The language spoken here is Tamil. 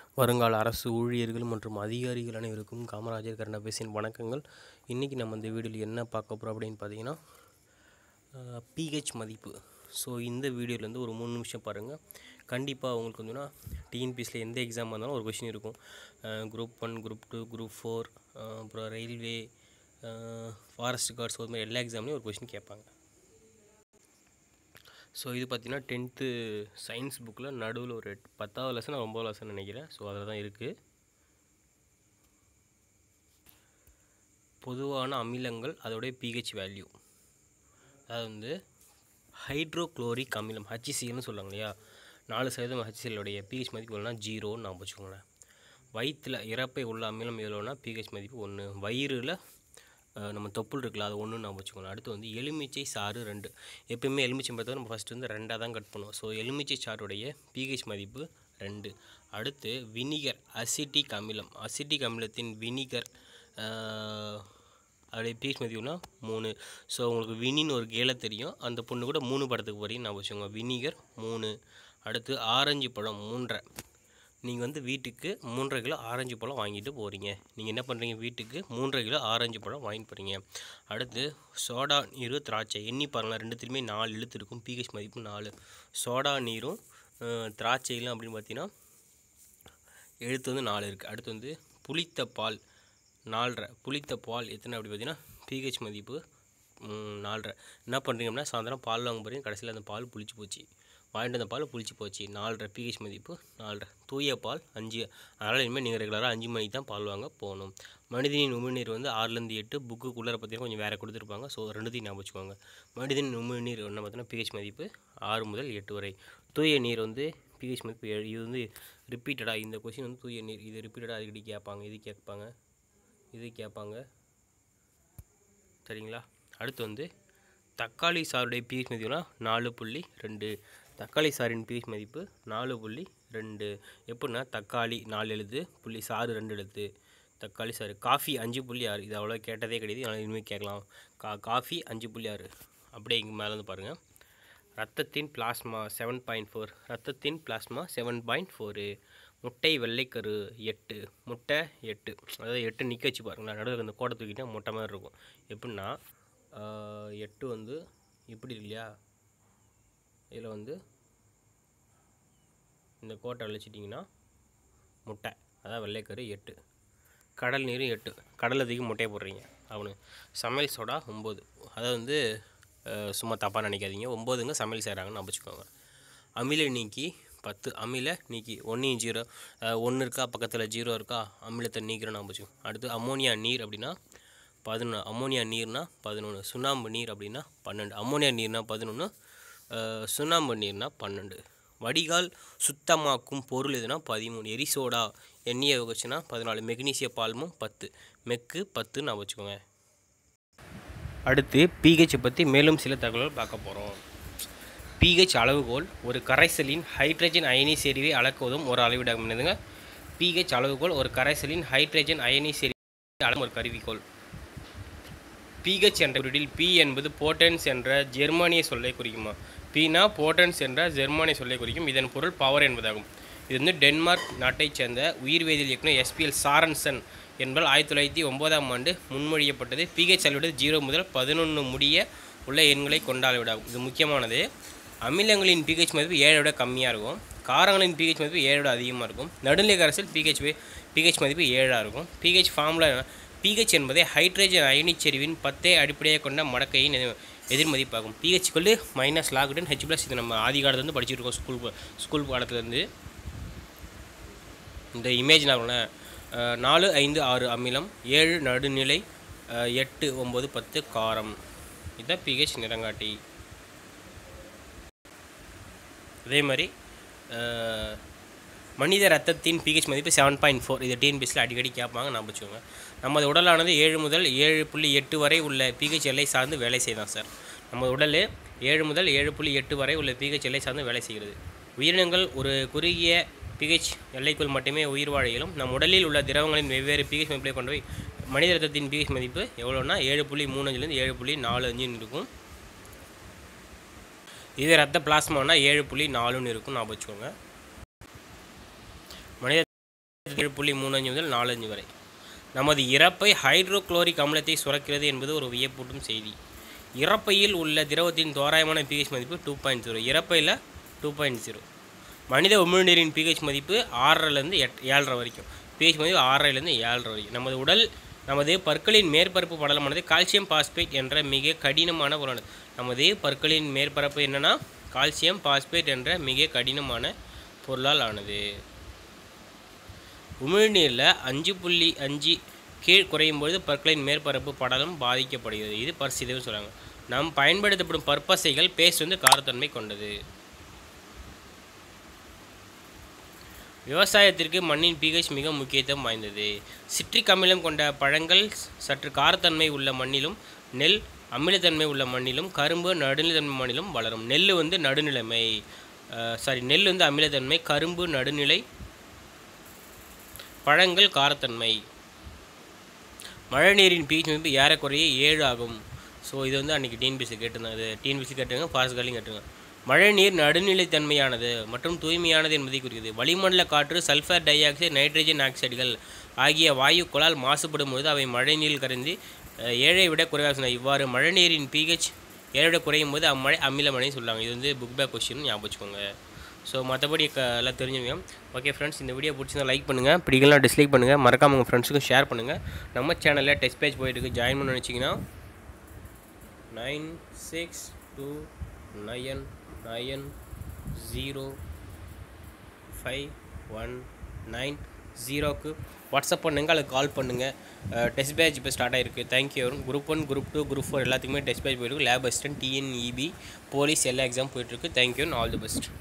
வருங்கால அரசு ஊழியர்கள் மற்றும் அதிகாரிகள் அனைவருக்கும் காமராஜர் கருணாபேசின் வணக்கங்கள் இன்றைக்கி நம்ம இந்த வீடியோவில் என்ன பார்க்க போகிறோம் அப்படின்னு பார்த்தீங்கன்னா பிஹெச் மதிப்பு ஸோ இந்த வீடியோலேருந்து ஒரு மூணு நிமிஷம் பாருங்கள் கண்டிப்பாக உங்களுக்கு வந்துன்னா டிஎன்பிஎஸ்சியில் எந்த எக்ஸாம் இருந்தாலும் ஒரு கொஷின் இருக்கும் group one group two group four அப்புறம் ரயில்வே ஃபாரஸ்ட் கார்ட்ஸ் அது மாதிரி எல்லா எக்ஸாம்லேயும் ஒரு கொஷின் கேட்பாங்க ஸோ இது பார்த்தீங்கன்னா டென்த்து சயின்ஸ் புக்கில் நடுவில் ஒரு எட் பத்தாவது லெசன் ஒம்பது லெசன் நினைக்கிறேன் ஸோ அதில் தான் இருக்குது பொதுவான அமிலங்கள் அதோடைய பிஹெச் வேல்யூ அதாவது வந்து ஹைட்ரோக்ளோரிக் அமிலம் ஹச்சிசிஎல்னு சொல்லுவாங்க இல்லையா நாலு சதவீதம் ஹச்சிசிஎல்லுடைய பிஹெச் மதிப்பு எவ்வளோனா ஜீரோன்னு நான் வச்சுக்கோங்களேன் வயிற்றில் இறப்பை உள்ள அமிலம் எவ்வளோனா பிஹெச் மதிப்பு ஒன்று வயிறில் நம்ம தொப்புள் இருக்குல்ல அது ஒன்று நான் வச்சுக்கோங்க அடுத்து வந்து எலுமிச்சை சாறு ரெண்டு எப்பயுமே எலுமிச்சை பார்த்தா நம்ம ஃபஸ்ட்டு வந்து ரெண்டாக தான் கட் பண்ணுவோம் ஸோ எலுமிச்சை சாறுடைய பிஹெச் மதிப்பு ரெண்டு அடுத்து வினிகர் அசிட்டிக் அமிலம் அசிட்டிக் அமிலத்தின் வினிகர் அதோடைய பிஹெச் மதிப்புனா மூணு ஸோ உங்களுக்கு வினின்னு ஒரு கேலை தெரியும் அந்த பொண்ணு கூட மூணு படத்துக்கு வரையும் நான் வச்சுக்கோங்க வினிகர் மூணு அடுத்து ஆரஞ்சு பழம் மூன்றரை நீங்கள் வந்து வீட்டுக்கு மூன்றரை கிலோ ஆரஞ்சு பழம் வாங்கிட்டு போகிறீங்க நீங்கள் என்ன பண்ணுறீங்க வீட்டுக்கு மூன்றரை கிலோ ஆரஞ்சு பழம் வாங்கிட்டு போகிறீங்க அடுத்து சோடா நீர் திராட்சை எண்ணி பாருங்களேன் ரெண்டுத்துலையுமே நாலு இழுத்து இருக்கும் பிஹெச் மதிப்பு நாலு சோடா நீரும் திராட்சையிலும் அப்படின்னு பார்த்தீங்கன்னா எழுத்து வந்து நாலு இருக்குது அடுத்து வந்து புளித்த பால் நாலரை புளித்த பால் எத்தனை அப்படி பார்த்தீங்கன்னா பிஹெச் மதிப்பு நாலரை என்ன பண்ணுறீங்க அப்படின்னா சாயந்தரம் பால் வாங்க போகிறீங்க கடைசியில் அந்த பால் புளிச்சு போச்சு வாங்கிட்டு வந்த பால் புளிச்சு போச்சு நாலரை பிஹெச் மதிப்பு நாலரை தூய பால் அஞ்சு அதனால் இனிமேல் நீங்கள் ரெகுலராக அஞ்சு மணிக்கு தான் பால் வாங்க போகணும் மனிதனின் உமிழ்நீர் வந்து ஆறுலேருந்து எட்டு புக்குக்குள்ளே பார்த்தீங்கன்னா கொஞ்சம் வேறு கொடுத்துருப்பாங்க ஸோ ரெண்டுத்தையும் ஞாபகம் வச்சுக்கோங்க மனிதனின் உமிழ்நீர் என்ன பார்த்தீங்கன்னா பிஹெச் மதிப்பு ஆறு முதல் எட்டு வரை தூய நீர் வந்து பிஹெச் மதிப்பு ஏழு இது வந்து ரிப்பீட்டடாக இந்த கொஷின் வந்து தூய நீர் இது ரிப்பீட்டடாக அடிக்கடி கேட்பாங்க இது கேட்பாங்க இது கேட்பாங்க சரிங்களா அடுத்து வந்து தக்காளி சாருடைய பிஹெச் மதிப்புனா நாலு புள்ளி ரெண்டு தக்காளி சாரின் பிஹெச் மதிப்பு நாலு புள்ளி ரெண்டு எப்படின்னா தக்காளி நாலு எழுத்து புள்ளி சாறு ரெண்டு எழுத்து தக்காளி சாறு காஃபி அஞ்சு புள்ளி ஆறு இது அவ்வளோ கேட்டதே கிடையாது ஆனால் இனிமேல் கேட்கலாம் கா காஃபி அஞ்சு புள்ளி ஆறு அப்படியே இங்கே மேலே வந்து பாருங்கள் ரத்தத்தின் பிளாஸ்மா செவன் பாயிண்ட் ஃபோர் ரத்தத்தின் பிளாஸ்மா செவன் பாயிண்ட் ஃபோரு முட்டை வெள்ளைக்கரு எட்டு முட்டை எட்டு அதாவது எட்டு நிற்க வச்சு பாருங்களேன் நடுவில் இந்த கோட்டை தூக்கிட்டா முட்டை மாதிரி இருக்கும் எப்படின்னா எட்டு வந்து இப்படி இல்லையா இதில் வந்து இந்த கோட்டை அழிச்சிட்டிங்கன்னா முட்டை அதான் வெள்ளைக்கரு எட்டு கடல் நீரும் எட்டு கடலில் தூக்கி முட்டையை போடுறீங்க அவனு சமையல் சோடா ஒம்பது அதாவது வந்து சும்மா தப்பாக நினைக்காதீங்க ஒம்போதுங்க சமையல் செய்கிறாங்கன்னு வச்சுக்கோங்க அமில நீக்கி பத்து அமில நீக்கி ஒன்றையும் ஜீரோ ஒன்று இருக்கா பக்கத்தில் ஜீரோ இருக்கா அமிலத்தை நீக்கிறோன்னு வச்சுக்கோங்க அடுத்து அமோனியா நீர் அப்படின்னா பதினொன்று அமோனியா நீர்னா பதினொன்று சுண்ணாம்பு நீர் அப்படின்னா பன்னெண்டு அமோனியா நீர்னா பதினொன்று சுண்ணாம்பு நீர்னா பன்னெண்டு வடிகால் சுத்தமாக்கும் பொருள் எதுனா பதிமூணு எரிசோடா எண்ணெயை வச்சுன்னா பதினாலு மெக்னீசிய பால்மும் பத்து மெக்கு பத்து நான் வச்சுக்கோங்க அடுத்து பிஹெச்சை பற்றி மேலும் சில தகவல்கள் பார்க்க போகிறோம் பிஹெச் அளவுகோல் ஒரு கரைசலின் ஹைட்ரஜன் அயனி செறிவை அளக்குவதும் ஒரு அளவிடாகும் என்னதுங்க பிஹெச் அளவுகோல் ஒரு கரைசலின் ஹைட்ரஜன் அயனி செறிவை அளக்கும் ஒரு கருவிக்கோள் பிஹெச் என்ற குறியீட்டில் பி என்பது போட்டன்ஸ் என்ற ஜெர்மானிய சொல்லை குறிக்குமா பீனா போட்டன்ஸ் என்ற ஜெர்மானிய சொல்லை குறிக்கும் இதன் பொருள் பவர் என்பதாகும் இது வந்து டென்மார்க் நாட்டைச் சேர்ந்த உயிர்வேதியியல் இயக்குனர் எஸ்பிஎல் சாரன்சன் என்பதால் ஆயிரத்தி தொள்ளாயிரத்தி ஒம்போதாம் ஆண்டு முன்மொழியப்பட்டது பிஹெச் அளவிட ஜீரோ முதல் பதினொன்று முடிய உள்ள எண்களை கொண்ட அளவிடாகும் இது முக்கியமானது அமிலங்களின் பிஹெச் மதிப்பு ஏழை விட கம்மியாக இருக்கும் காரங்களின் பிஹெச் மதிப்பு ஏழை விட அதிகமாக இருக்கும் நடுநிலை கரைசல் பிஹெச் பிஹெச் மதிப்பு ஏழாக இருக்கும் பிஹெச் ஃபார்முலா பிஹெச் என்பதை ஹைட்ரஜன் அயனிச்செறிவின் பத்தை அடிப்படையாக கொண்ட மடக்கையின் எதிர்மதிப்பாகும் பிஹெச் கொண்டு மைனஸ் லாக்டன் ஹெச் ப்ளஸ் இது நம்ம ஆதி காலத்துலேருந்து படிச்சுருக்கோம் ஸ்கூல் ஸ்கூல் பாடத்துலேருந்து இந்த இமேஜ் நான் நாலு ஐந்து ஆறு அமிலம் ஏழு நடுநிலை எட்டு ஒம்பது பத்து காரம் இதுதான் பிஹெச் நிறங்காட்டி அதே மாதிரி மனித ரத்தத்தின் பிஹெச் மதிப்பு செவன் பாயிண்ட் ஃபோர் இது டிஎன்பிஎஸ்சில் அடிக்கடி கேட்பாங்க நான் வச்சுக்கோங்க நமது உடலானது ஏழு முதல் ஏழு புள்ளி எட்டு வரை உள்ள பிஹெச் எல்லை சார்ந்து வேலை செய்தான் சார் நம்ம உடல் ஏழு முதல் ஏழு புள்ளி எட்டு வரை உள்ள பிஹெச் எல்லை சார்ந்து வேலை செய்கிறது உயிரினங்கள் ஒரு குறுகிய பிஹெச் எல்லைக்குள் மட்டுமே உயிர் வாழ இயலும் நம் உடலில் உள்ள திரவங்களின் வெவ்வேறு பிஹெச் மதிப்பை கொண்டு போய் மனித ரத்தத்தின் பிஹெச் மதிப்பு எவ்வளோனா ஏழு புள்ளி மூணு அஞ்சுலேருந்து ஏழு புள்ளி நாலு அஞ்சுன்னு இருக்கும் இதே ரத்த பிளாஸ்மானா ஏழு புள்ளி நாலுன்னு இருக்கும் ஞாபகம் வச்சுக்கோங்க மனித ஏழு புள்ளி மூணு அஞ்சு முதல் நாலஞ்சு வரை நமது இறப்பை ஹைட்ரோகுளோரிக் அமிலத்தை சுரக்கிறது என்பது ஒரு வியப்பூட்டும் செய்தி இறப்பையில் உள்ள திரவத்தின் தோராயமான பிஹெச் மதிப்பு டூ பாயிண்ட் ஜீரோ இறப்பையில் டூ பாயிண்ட் ஜீரோ மனித உமிழ்நீரின் பிஹெச் மதிப்பு ஆறரைலேருந்து எட் ஏழரை வரைக்கும் பிஹெச் மதிப்பு ஆறரைலேருந்து ஏழரை வரைக்கும் நமது உடல் நமது பற்களின் மேற்பரப்பு படலமானது கால்சியம் பாஸ்பேட் என்ற மிக கடினமான பொருளானது நமது பற்களின் மேற்பரப்பு என்னன்னா கால்சியம் பாஸ்பேட் என்ற மிக கடினமான பொருளால் ஆனது உமிழ்நீரில் அஞ்சு புள்ளி அஞ்சு கீழ் குறையும் பொழுது பற்களின் மேற்பரப்பு படலம் பாதிக்கப்படுகிறது இது பரிசீலனை சொல்கிறாங்க நாம் பயன்படுத்தப்படும் பற்பசைகள் பேஸ்ட் வந்து காரத்தன்மை கொண்டது விவசாயத்திற்கு மண்ணின் பிஹெச் மிக முக்கியத்துவம் வாய்ந்தது சிட்ரிக் அமிலம் கொண்ட பழங்கள் சற்று காரத்தன்மை உள்ள மண்ணிலும் நெல் அமிலத்தன்மை உள்ள மண்ணிலும் கரும்பு நடுநிலைத்தன்மை மண்ணிலும் வளரும் நெல் வந்து நடுநிலைமை சாரி நெல் வந்து அமிலத்தன்மை கரும்பு நடுநிலை பழங்கள் காரத்தன்மை மழைநீரின் பிஹெச் மதிப்பு ஏறக்குறைய ஏழு ஆகும் ஸோ இது வந்து அன்றைக்கி டிஎன்பிசி கேட்டிருந்தாங்க இது டிஎன்பிசி கேட்டுங்க பாஸ்காலையும் கேட்டுங்க மழைநீர் நடுநிலைத்தன்மையானது மற்றும் தூய்மையானது என்பதை குறிக்கிறது வளிமண்டல காற்று சல்ஃபர் டை ஆக்சைடு நைட்ரஜன் ஆக்சைடுகள் ஆகிய வாயுக்களால் மாசுபடும் பொழுது அவை மழைநீரில் கரைந்து அஹ், ஏழை விட குறைவாக சொன்னார் இவ்வாறு மழைநீரின் பிஹெச் ஏழை விட குறையும் போது அம்மழை அமிலமழைன்னு சொல்லுவாங்க இது வந்து புக் பேக் கொஸ்டின் ஞாபகம் வச்சுக்கோங்க ஸோ மற்றபடி க எல்லாம் தெரிஞ்சுங்க ஓகே ஃப்ரெண்ட்ஸ் இந்த வீடியோ பிடிச்சிருந்தா லைக் பண்ணுங்கள் பிடிக்கலாம் டிஸ்லைக் பண்ணுங்கள் மறக்காம உங்கள் ஃப்ரெண்ட்ஸுக்கும் ஷேர் பண்ணுங்கள் நம்ம சேனலில் டெஸ்ட் பேஜ் போயிட்டு ஜாயின் பண்ண நினச்சிங்கன்னா nine six two nine nine zero five one nine ஜீரோக்கு வாட்ஸ்அப் பண்ணுங்கள் அல்லது கால் பண்ணுங்கள் டெஸ்ட் பேட்ச் இப்போ ஸ்டார்ட் ஆயிருக்கு thank you group one group two group four எல்லாத்துக்குமே டெஸ்ட் பேட்ச் போயிருக்கு லேப் அசிஸ்டன்ட் டிஎன்இபி போலீஸ் எல்லா எக்ஸாம் போயிட்டுருக்கு தேங்க்யூ ஆல் தி பெஸ்ட்